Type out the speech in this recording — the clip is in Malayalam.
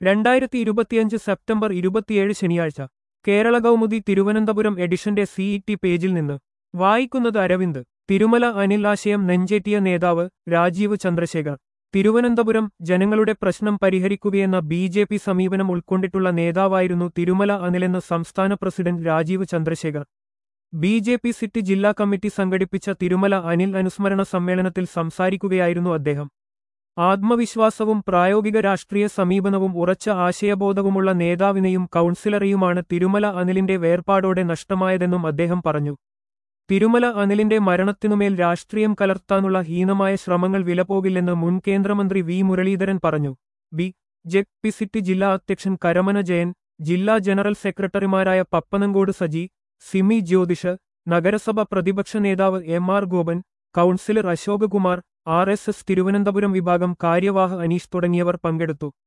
രണ്ടായിരത്തി ഇരുപത്തിയഞ്ച് സെപ്റ്റംബർ ഇരുപത്തിയേഴ് ശനിയാഴ്ച കേരള കൗമുദി തിരുവനന്തപുരം എഡിഷന്റെ സിഇടി പേജിൽ നിന്ന് വായിക്കുന്നത് അരവിന്ദ് തിരുമല അനിൽ ആശയം നെഞ്ചേറ്റിയ നേതാവ് രാജീവ് ചന്ദ്രശേഖർ തിരുവനന്തപുരം ജനങ്ങളുടെ പ്രശ്നം പരിഹരിക്കുകയെന്ന ബി ജെ പി സമീപനം ഉൾക്കൊണ്ടിട്ടുള്ള നേതാവായിരുന്നു തിരുമല അനിലെന്ന് സംസ്ഥാന president Rajeev Chandrasekhar B J P city ജില്ലാ കമ്മിറ്റി സംഘടിപ്പിച്ച തിരുമല അനിൽ അനുസ്മരണ സമ്മേളനത്തിൽ സംസാരിക്കുകയായിരുന്നു അദ്ദേഹം ആത്മവിശ്വാസവും പ്രായോഗിക രാഷ്ട്രീയ സമീപനവും ഉറച്ച ആശയബോധവുമുള്ള നേതാവിനെയും കൗൺസിലറെയുമാണ് തിരുമല അനിലിന്റെ വേർപാടോടെ നഷ്ടമായതെന്നും അദ്ദേഹം പറഞ്ഞു തിരുമല അനിലിന്റെ മരണത്തിനുമേൽ രാഷ്ട്രീയം കലർത്താനുള്ള ഹീനമായ ശ്രമങ്ങൾ വിലപോകില്ലെന്ന് മുൻ കേന്ദ്രമന്ത്രി വി മുരളീധരൻ പറഞ്ഞു ബി ജെ പി സിറ്റി ജില്ലാ അധ്യക്ഷൻ കരമന ജയൻ ജില്ലാ ജനറൽ സെക്രട്ടറിമാരായ പപ്പനങ്കോട് സജി സിമി ജ്യോതിഷ് നഗരസഭ പ്രതിപക്ഷ നേതാവ് M R Gopan councillor Ashokakumar R S S Thiruvananthapuram വിഭാഗം കാര്യവാഹ അനീഷ് തുടങ്ങിയവർ പങ്കെടുത്തു